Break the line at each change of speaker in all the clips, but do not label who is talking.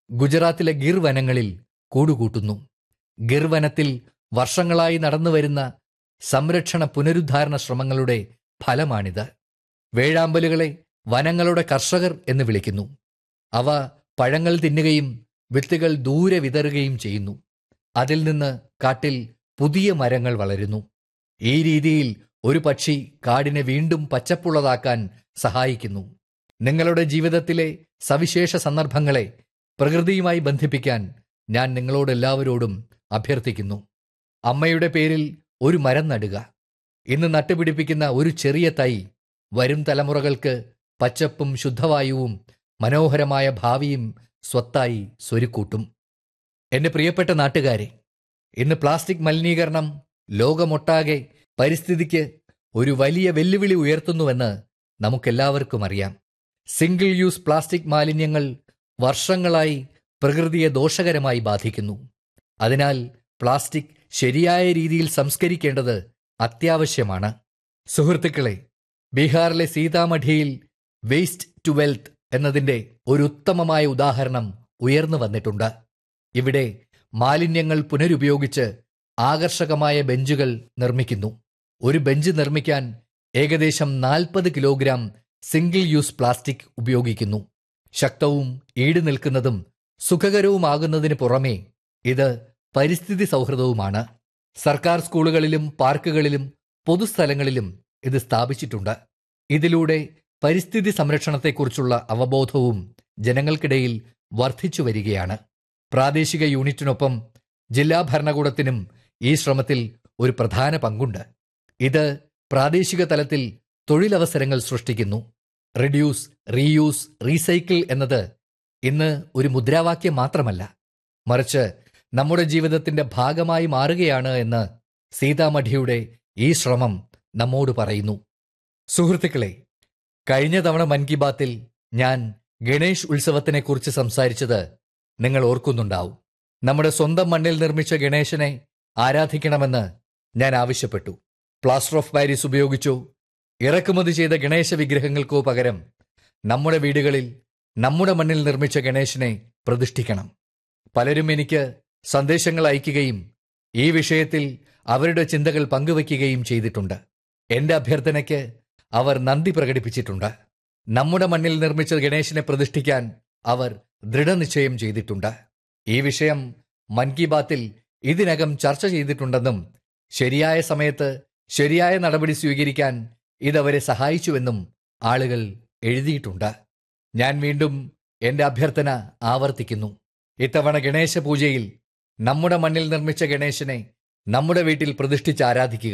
ഗുജറാത്തിലെ ഗിർ വനങ്ങളിൽ കൂടുകൂട്ടുന്നു ഗിർ വനത്തിൽ വർഷങ്ങളായി നടന്നുവരുന്ന സംരക്ഷണ പുനരുദ്ധാരണ ശ്രമങ്ങളുടെ ഫലമാണിത് വേഴാമ്പലുകളെ വനങ്ങളുടെ കർഷകർ എന്ന് വിളിക്കുന്നു അവ പഴങ്ങൾ തിന്നുകയും വിത്തുകൾ ദൂരെ വിതറുകയും ചെയ്യുന്നു അതിൽ നിന്ന് കാട്ടിൽ പുതിയ മരങ്ങൾ വളരുന്നു ഈ രീതിയിൽ ഒരു പക്ഷി കാടിനെ വീണ്ടും പച്ചപ്പുള്ളതാക്കാൻ സഹായിക്കുന്നു നിങ്ങളുടെ ജീവിതത്തിലെ സവിശേഷ സന്ദർഭങ്ങളെ പ്രകൃതിയുമായി ബന്ധിപ്പിക്കാൻ ഞാൻ നിങ്ങളോടെല്ലാവരോടും അഭ്യർത്ഥിക്കുന്നു അമ്മയുടെ പേരിൽ ഒരു മരം നടുക ഇന്ന് നട്ടുപിടിപ്പിക്കുന്ന ഒരു ചെറിയ തൈ വരും തലമുറകൾക്ക് പച്ചപ്പും ശുദ്ധവായുവും മനോഹരമായ ഭാവിയും സ്വത്തായി സ്വരുക്കൂട്ടും എന്റെ പ്രിയപ്പെട്ട നാട്ടുകാരെ ഇന്ന് പ്ലാസ്റ്റിക് മലിനീകരണം ലോകമൊട്ടാകെ പരിസ്ഥിതിക്ക് ഒരു വലിയ വെല്ലുവിളി ഉയർത്തുന്നുവെന്ന് നമുക്കെല്ലാവർക്കും അറിയാം സിംഗിൾ യൂസ് പ്ലാസ്റ്റിക് മാലിന്യങ്ങൾ വർഷങ്ങളായി പ്രകൃതിയെ ദോഷകരമായി ബാധിക്കുന്നു അതിനാൽ പ്ലാസ്റ്റിക് ശരിയായ രീതിയിൽ സംസ്കരിക്കേണ്ടത് അത്യാവശ്യമാണ് സുഹൃത്തുക്കളെ ബീഹാറിലെ സീതാമഠിയിൽ വേസ്റ്റ് ടു വെൽത്ത് എന്നതിന്റെ ഒരു ഉത്തമമായ ഉദാഹരണം ഉയർന്നു വന്നിട്ടുണ്ട് ഇവിടെ മാലിന്യങ്ങൾ പുനരുപയോഗിച്ച് ആകർഷകമായ ബെഞ്ചുകൾ നിർമ്മിക്കുന്നു ഒരു ബെഞ്ച് നിർമ്മിക്കാൻ ഏകദേശം നാൽപ്പത് കിലോഗ്രാം സിംഗിൾ യൂസ് പ്ലാസ്റ്റിക് ഉപയോഗിക്കുന്നു ശക്തവും ഈട് നിൽക്കുന്നതും സുഖകരവുമാകുന്നതിന് പുറമേ ഇത് പരിസ്ഥിതി സൗഹൃദവുമാണ് സർക്കാർ സ്കൂളുകളിലും പാർക്കുകളിലും പൊതുസ്ഥലങ്ങളിലും ഇത് സ്ഥാപിച്ചിട്ടുണ്ട് ഇതിലൂടെ പരിസ്ഥിതി സംരക്ഷണത്തെക്കുറിച്ചുള്ള അവബോധവും ജനങ്ങൾക്കിടയിൽ വർദ്ധിച്ചു വരികയാണ് പ്രാദേശിക യൂണിറ്റിനൊപ്പം ജില്ലാ ഭരണകൂടത്തിനും ഈ ശ്രമത്തിൽ ഒരു പ്രധാന പങ്കുണ്ട് ഇത് പ്രാദേശിക തലത്തിൽ തൊഴിലവസരങ്ങൾ സൃഷ്ടിക്കുന്നു റിഡ്യൂസ് റീയൂസ് റീസൈക്കിൾ എന്നത് ഇന്ന് ഒരു മുദ്രാവാക്യം മാത്രമല്ല മറിച്ച് നമ്മുടെ ജീവിതത്തിന്റെ ഭാഗമായി മാറുകയാണ് എന്ന് സീതാമഠിയുടെ ഈ ശ്രമം നമ്മോട് പറയുന്നു സുഹൃത്തുക്കളെ കഴിഞ്ഞ തവണ മൻ കി ബാത്തിൽ ഞാൻ ഗണേഷ് ഉത്സവത്തിനെക്കുറിച്ച് സംസാരിച്ചത് നിങ്ങൾ ഓർക്കുന്നുണ്ടാവും നമ്മുടെ സ്വന്തം മണ്ണിൽ നിർമ്മിച്ച ഗണേശനെ ആരാധിക്കണമെന്ന് ഞാൻ ആവശ്യപ്പെട്ടു പ്ലാസ്റ്റർ ഓഫ് പാരീസ് ഉപയോഗിച്ചോ ഇറക്കുമതി ചെയ്ത ഗണേശ വിഗ്രഹങ്ങൾക്കോ പകരം നമ്മുടെ വീടുകളിൽ നമ്മുടെ മണ്ണിൽ നിർമ്മിച്ച ഗണേശനെ പ്രതിഷ്ഠിക്കണം പലരും എനിക്ക് സന്ദേശങ്ങൾ അയക്കുകയും ഈ വിഷയത്തിൽ അവരുടെ ചിന്തകൾ പങ്കുവയ്ക്കുകയും ചെയ്തിട്ടുണ്ട് എന്റെ അഭ്യർത്ഥനയ്ക്ക് അവർ നന്ദി പ്രകടിപ്പിച്ചിട്ടുണ്ട് നമ്മുടെ മണ്ണിൽ നിർമ്മിച്ച ഗണേശനെ പ്രതിഷ്ഠിക്കാൻ അവർ ദൃഢനിശ്ചയം ചെയ്തിട്ടുണ്ട് ഈ വിഷയം മൻ കി ബാത്തിൽ ഇതിനകം ചർച്ച ചെയ്തിട്ടുണ്ടെന്നും ശരിയായ സമയത്ത് ശരിയായ നടപടി സ്വീകരിക്കാൻ ഇതവരെ സഹായിച്ചുവെന്നും ആളുകൾ എഴുതിയിട്ടുണ്ട് ഞാൻ വീണ്ടും എന്റെ അഭ്യർത്ഥന ആവർത്തിക്കുന്നു ഇത്തവണ ഗണേശ പൂജയിൽ നമ്മുടെ മണ്ണിൽ നിർമ്മിച്ച ഗണേശനെ നമ്മുടെ വീട്ടിൽ പ്രതിഷ്ഠിച്ച് ആരാധിക്കുക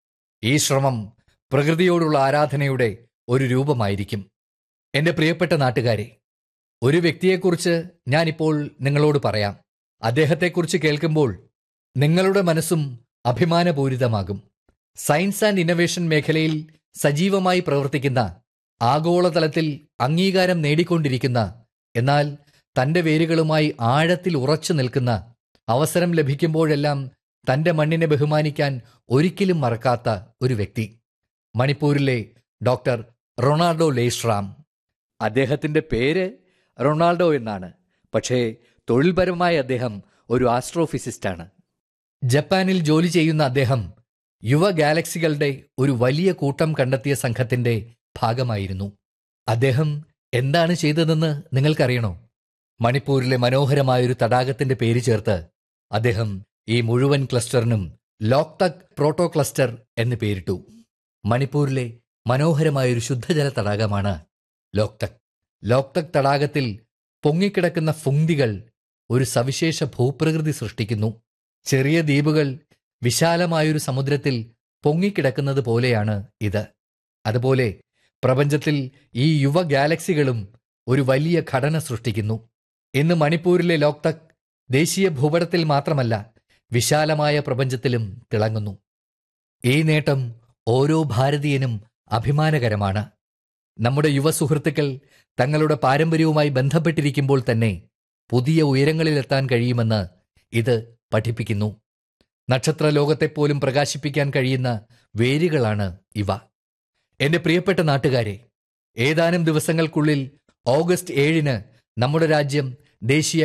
ഈ ശ്രമം പ്രകൃതിയോടുള്ള ആരാധനയുടെ ഒരു രൂപമായിരിക്കും എന്റെ പ്രിയപ്പെട്ട നാട്ടുകാരെ ഒരു വ്യക്തിയെക്കുറിച്ച് ഞാനിപ്പോൾ നിങ്ങളോട് പറയാം അദ്ദേഹത്തെക്കുറിച്ച് കേൾക്കുമ്പോൾ നിങ്ങളുടെ മനസ്സും അഭിമാനപൂരിതമാകും സയൻസ് ആൻഡ് ഇന്നവേഷൻ മേഖലയിൽ സജീവമായി പ്രവർത്തിക്കുന്ന ആഗോളതലത്തിൽ അംഗീകാരം നേടിക്കൊണ്ടിരിക്കുന്ന എന്നാൽ തന്റെ വേരുകളുമായി ആഴത്തിൽ ഉറച്ചു നിൽക്കുന്ന അവസരം ലഭിക്കുമ്പോഴെല്ലാം തന്റെ മണ്ണിനെ ബഹുമാനിക്കാൻ ഒരിക്കലും മറക്കാത്ത ഒരു വ്യക്തി മണിപ്പൂരിലെ ഡോക്ടർ റൊണാൾഡോ ലേഷ്റാം അദ്ദേഹത്തിന്റെ പേര് റൊണാൾഡോ എന്നാണ് പക്ഷേ തൊഴിൽപരമായി അദ്ദേഹം ഒരു ആസ്ട്രോഫിസിസ്റ്റാണ് ജപ്പാനിൽ ജോലി ചെയ്യുന്ന അദ്ദേഹം യുവ ഗാലക്സികളുടെ ഒരു വലിയ കൂട്ടം കണ്ടെത്തിയ സംഘത്തിന്റെ ഭാഗമായിരുന്നു അദ്ദേഹം എന്താണ് ചെയ്തതെന്ന് നിങ്ങൾക്കറിയണോ മണിപ്പൂരിലെ മനോഹരമായൊരു തടാകത്തിന്റെ പേര് ചേർത്ത് അദ്ദേഹം ഈ മുഴുവൻ ക്ലസ്റ്ററിനും ലോക്തക് പ്രോട്ടോ ക്ലസ്റ്റർ എന്ന് പേരിട്ടു മണിപ്പൂരിലെ മനോഹരമായൊരു ശുദ്ധജല തടാകമാണ് ലോക്തക് ലോക്തക് തടാകത്തിൽ പൊങ്ങിക്കിടക്കുന്ന ഫുങ്തികൾ ഒരു സവിശേഷ ഭൂപ്രകൃതി സൃഷ്ടിക്കുന്നു ചെറിയ ദ്വീപുകൾ വിശാലമായൊരു സമുദ്രത്തിൽ പൊങ്ങിക്കിടക്കുന്നത് പോലെയാണ് ഇത് അതുപോലെ പ്രപഞ്ചത്തിൽ ഈ യുവ ഗാലക്സികളും ഒരു വലിയ ഘടന സൃഷ്ടിക്കുന്നു ഇന്ന് മണിപ്പൂരിലെ ലോക്തക് ദേശീയ ഭൂപടത്തിൽ മാത്രമല്ല വിശാലമായ പ്രപഞ്ചത്തിലും തിളങ്ങുന്നു ഈ നേട്ടം ഓരോ ഭാരതീയനും അഭിമാനകരമാണ് നമ്മുടെ യുവ സുഹൃത്തുക്കൾ തങ്ങളുടെ പാരമ്പര്യവുമായി ബന്ധപ്പെട്ടിരിക്കുമ്പോൾ തന്നെ പുതിയ ഉയരങ്ങളിലെത്താൻ കഴിയുമെന്ന് ഇത് പഠിപ്പിക്കുന്നു നക്ഷത്ര ലോകത്തെപ്പോലും പ്രകാശിപ്പിക്കാൻ കഴിയുന്ന വേരുകളാണ് ഇവ എന്റെ പ്രിയപ്പെട്ട നാട്ടുകാരെ ഏതാനും ദിവസങ്ങൾക്കുള്ളിൽ ഓഗസ്റ്റ് ഏഴിന് നമ്മുടെ രാജ്യം ദേശീയ